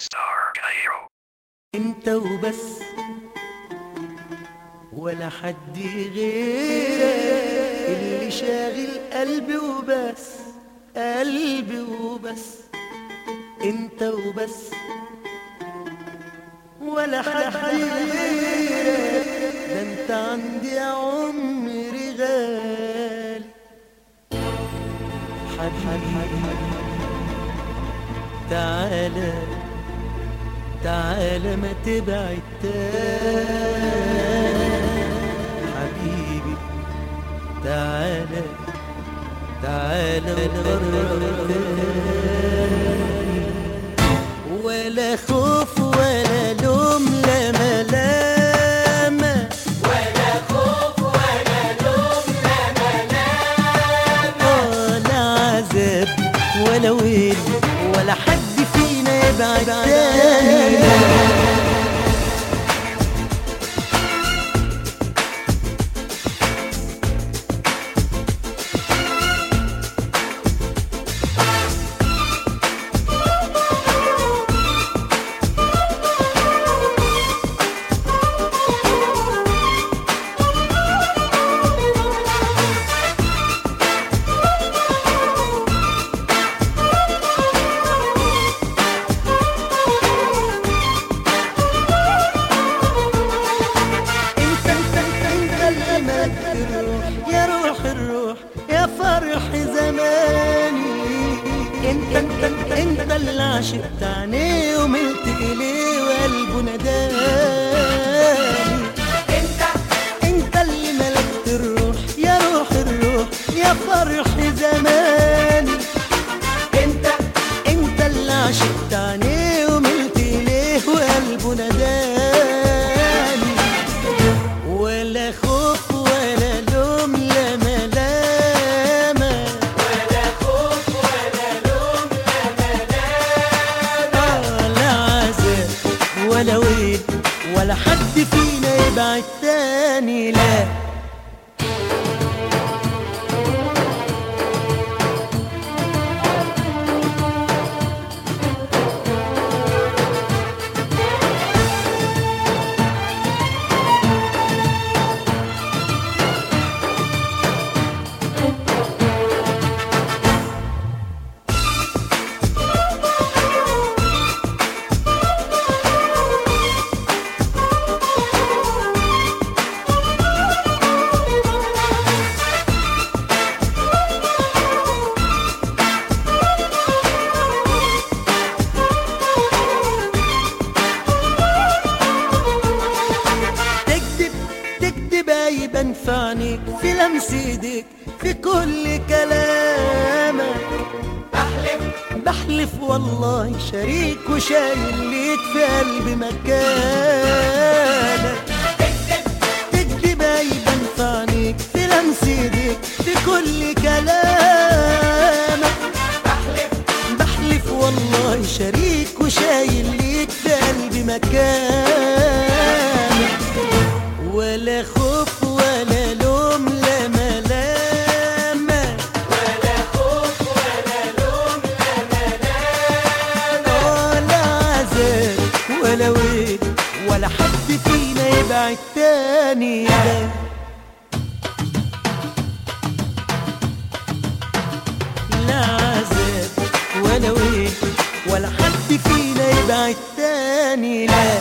Star Cairo. انت وبس ولا حد غيرك اللي شاغل قلبي وبس قلبي وبس انت وبس ولا حد غيرك ده انت عندي يا عمري غالي حبيبي تعالى تعالى ما تبعد تاني حبيبي تعالى تعالى وقرب تاني ولا خوف ولا لوم لا ملامة ولا خوف ولا لوم لا ملامة ولا عذاب ولا ويل ولا حد فينا يبعد تاني انت انت انت انت اللي ملك الروح يا روح الروح يا فرح زماني انت انت انت انت اللي عشقت عينيه وملت اليه وقلبه نداني انت انت اللي ملكت الروح يا روح الروح يا فرح زماني انت انت اللي عشقت عينيه وملت اليه وقلبه نداني ولا خوف ولا لوم لا ملامة ولا خوف ولا لوم لا ملامة ولا عذاب ولا ويل ولا حد فينا يبعد تاني لا تكذب تكذب يبان في عينيك في لمس ايديك في كل كلامك بحلف بحلف والله شريك وشايل ليك في قلبي مكانك تكذب يبان في عينيك في لمس ايديك في كل كلامك بحلف بحلف والله شريك وشايل ليك في قلبي مكانك ولا خوف ولا لوم لا ملامة ولا خوف ولا لوم لا ملامة ولا عذاب ولا ويل ولا حد فينا يبعد تاني لا لا عذاب ولا ويل ولا حد فينا يبعد تاني لا